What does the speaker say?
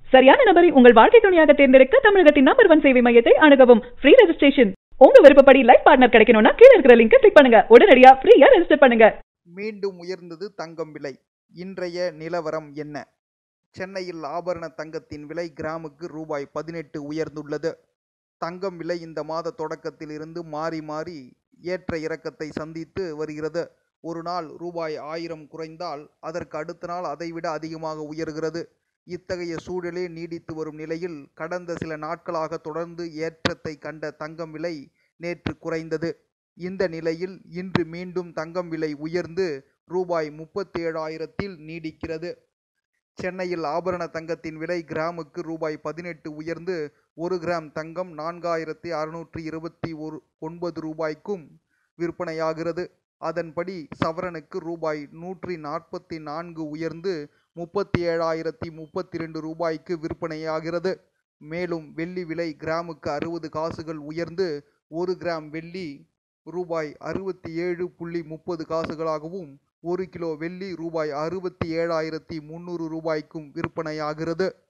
சரியான நபரை உங்கள் வாழ்க்கை துணையாக தேர்ந்தெடுக்க தமிழகத்தின் நம்பர் ஒன் சேவை மையத்தை அணுகவும் ஃப்ரீ ரெஜிஸ்ட்ரேஷன் உங்க விருப்பப்படி லைஃப் பார்ட்னர் கிடைக்கணும்னா கீழ இருக்கிற லிங்கை கிளிக் பண்ணுங்க உடனடியா ஃப்ரீயா ரெஜிஸ்டர் பண்ணுங்க மீண்டும் உயர்ந்தது தங்கம் விலை இன்றைய நிலவரம் என்ன சென்னையில் ஆபரண தங்கத்தின் விலை கிராமுக்கு ரூபாய் பதினெட்டு உயர்ந்துள்ளது தங்கம் விலை இந்த மாத தொடக்கத்தில் இருந்து மாறி மாறி ஏற்ற இறக்கத்தை சந்தித்து வருகிறது ஒரு நாள் ரூபாய் ஆயிரம் குறைந்தால் அதற்கு அடுத்த நாள் அதைவிட அதிகமாக உயர்கிறது இத்தகைய சூழலே நீடித்து வரும் நிலையில் கடந்த சில நாட்களாக தொடர்ந்து ஏற்றத்தை கண்ட தங்கம் விலை நேற்று குறைந்தது இந்த நிலையில் இன்று மீண்டும் தங்கம் விலை உயர்ந்து ரூபாய் முப்பத்தி ஏழாயிரத்தில் நீடிக்கிறது சென்னையில் ஆபரண தங்கத்தின் விலை கிராமுக்கு ரூபாய் பதினெட்டு உயர்ந்து ஒரு கிராம் தங்கம் நான்காயிரத்தி அறுநூற்றி இருபத்தி ஒரு ஒன்பது ரூபாய்க்கும் விற்பனையாகிறது அதன்படி சவரனுக்கு ரூபாய் நூற்றி நாற்பத்தி நான்கு உயர்ந்து முப்பத்தி ஏழாயிரத்தி முப்பத்தி ரெண்டு ரூபாய்க்கு விற்பனையாகிறது மேலும் வெள்ளி விலை கிராமுக்கு அறுபது காசுகள் உயர்ந்து ஒரு கிராம் வெள்ளி ரூபாய் அறுபத்தி ஏழு புள்ளி முப்பது காசுகளாகவும் ஒரு கிலோ வெள்ளி ரூபாய் அறுபத்தி ஏழாயிரத்தி முந்நூறு ரூபாய்க்கும் விற்பனையாகிறது